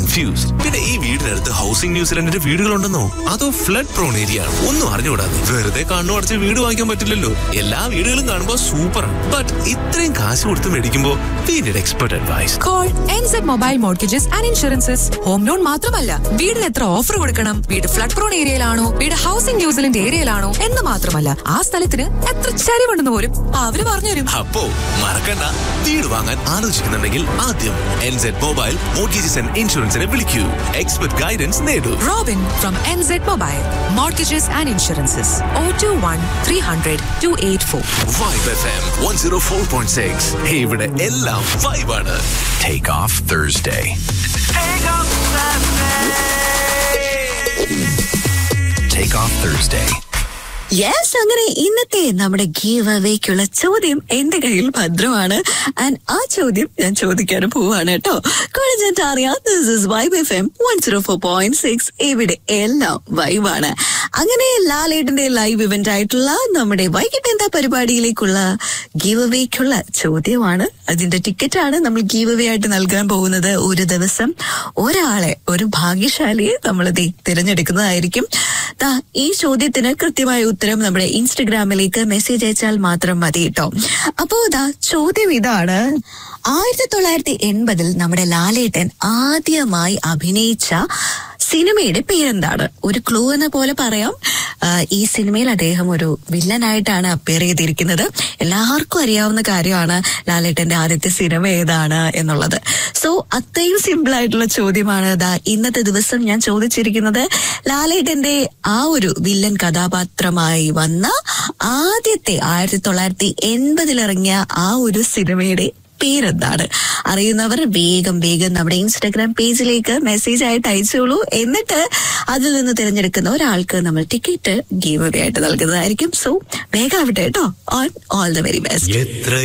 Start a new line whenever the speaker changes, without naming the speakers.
Confused പിന്നെ ഈ വീടിനടുത്ത് ഹൗസിംഗ് ന്യൂസിലൻഡിന്റെ വീടുകളുണ്ടെന്നോ അതോ ഫ്ലഡ് പ്രോൺ ഏരിയ ആണ് ഒന്നും അറിഞ്ഞുകൂടാതെ വെറുതെ കണ്ണു അടച്ച് വീട് വാങ്ങിക്കാൻ പറ്റില്ലല്ലോ എല്ലാ വീടുകളും കാണുമ്പോൾ സൂപ്പറാണ് ബട്ട് ഇത്രയും കാശ് കൊടുത്ത് മേടിക്കുമ്പോൾ we need expert advice
call NZ mobile mortgages and insurances home loan മാത്രമല്ല വീടിന് എത്ര ഓഫർ കൊടുക്കണം വീട് ഫ്ലഡ് പ്രോൺ ഏരിയയിലാണോ വീട് ഹൗസിംഗ് ന്യൂസിലൻഡ് ഏരിയയിലാണോ എന്ന് മാത്രമല്ല ആ സ്ഥലത്തിന് എത്ര ചരിവുണ്ടെന്ന് പോലും അവര് പറഞ്ഞുതരും
അപ്പോ മറക്കണ്ട വീട് വാങ്ങാൻ ആലോചിക്കുന്നുണ്ടെങ്കിൽ ആദ്യം എൻസെഡ് മൊബൈൽ മോർഗേജസ് ആൻഡ് ഇൻഷുറൻസിനെ വിളിക്കൂ എക്സ്പെർട്ട് ഗൈഡൻസ് നേടൂ
Robin from NZ mobile mortgages and insurances oh two one three hundred two eight four
Vibe F M one zero four point six ഇവിടെ എല്ലാം വൈബാണ്
Take off Thursday. Take off Thursday.
Yes അങ്ങനെ ഇന്നത്തെ നമ്മുടെ give അവേക്കുള്ള ചോദ്യം എന്റെ കയ്യിൽ ഭദ്രമാണ് and ആ ചോദ്യം ഞാൻ ചോദിക്കാൻ പോവാണ് കേട്ടോ കോളേജ് അറിയാം this is Vibe F M one zero four point six ഇവിടെ എല്ലാം വൈബാണ് അങ്ങനെ ലാലേട്ടന്റെ ലൈവ് ഇവന്റ് ആയിട്ടുള്ള നമ്മുടെ വൈകിട്ട് എന്താ പരിപാടിയിലേക്കുള്ള ഗീവ് അവേക്കുള്ള ചോദ്യമാണ് അതിന്റെ ടിക്കറ്റ് ആണ് നമ്മൾ ഗീവ് അവേ ആയിട്ട് നൽകാൻ പോകുന്നത് ഒരു ദിവസം ഒരാളെ ഒരു ഭാഗ്യശാലിയെ നമ്മൾ തിരഞ്ഞെടുക്കുന്നതായിരിക്കും ദാ ഈ ചോദ്യത്തിന് കൃത്യമായ ഉത്തരം നമ്മുടെ ഇൻസ്റ്റഗ്രാമിലേക്ക് മെസ്സേജ് അയച്ചാൽ മാത്രം മതി കേട്ടോ അപ്പോ ഇതാ ചോദ്യം ഇതാണ് ആയിരത്തി തൊള്ളായിരത്തി എൺപതിൽ നമ്മുടെ ലാലേട്ടൻ ആദ്യമായി അഭിനയിച്ച സിനിമയുടെ പേരെന്താണ് ഒരു ക്ലൂ എന്ന പോലെ പറയാം ആ, ഈ സിനിമയിൽ അദ്ദേഹം ഒരു വില്ലനായിട്ടാണ് അപ്പിയർ ചെയ്തിരിക്കുന്നത് എല്ലാവർക്കും അറിയാവുന്ന കാര്യമാണ് ലാലേട്ടന്റെ ആദ്യത്തെ സിനിമ ഏതാണ് എന്നുള്ളത് സോ അത്രയും സിമ്പിൾ ആയിട്ടുള്ള ചോദ്യമാണ് ദാ ഇന്നത്തെ ദിവസം ഞാൻ ചോദിച്ചിരിക്കുന്നത് ലാലേട്ടന്റെ ആ ഒരു വില്ലൻ കഥാപാത്രമായി വന്ന ആദ്യത്തെ ആയിരത്തി തൊള്ളായിരത്തി എൺപതിൽ ഇറങ്ങിയ ആ ഒരു സിനിമയുടെ പേരെന്താണ് അറിയുന്നവർ വേഗം വേഗം നമ്മുടെ ഇൻസ്റ്റാഗ്രാം പേജിലേക്ക് മെസ്സേജ് ആയിട്ട് അയച്ചോളൂ എന്നിട്ട് അതിൽ നിന്ന് തിരഞ്ഞെടുക്കുന്ന ഒരാൾക്ക് നമ്മൾ ടിക്കറ്റ് ഗീവ് ആയിട്ട് നൽകുന്നതായിരിക്കും സോ വേഗം ആവട്ടെ കേട്ടോ on all the very best
എത്ര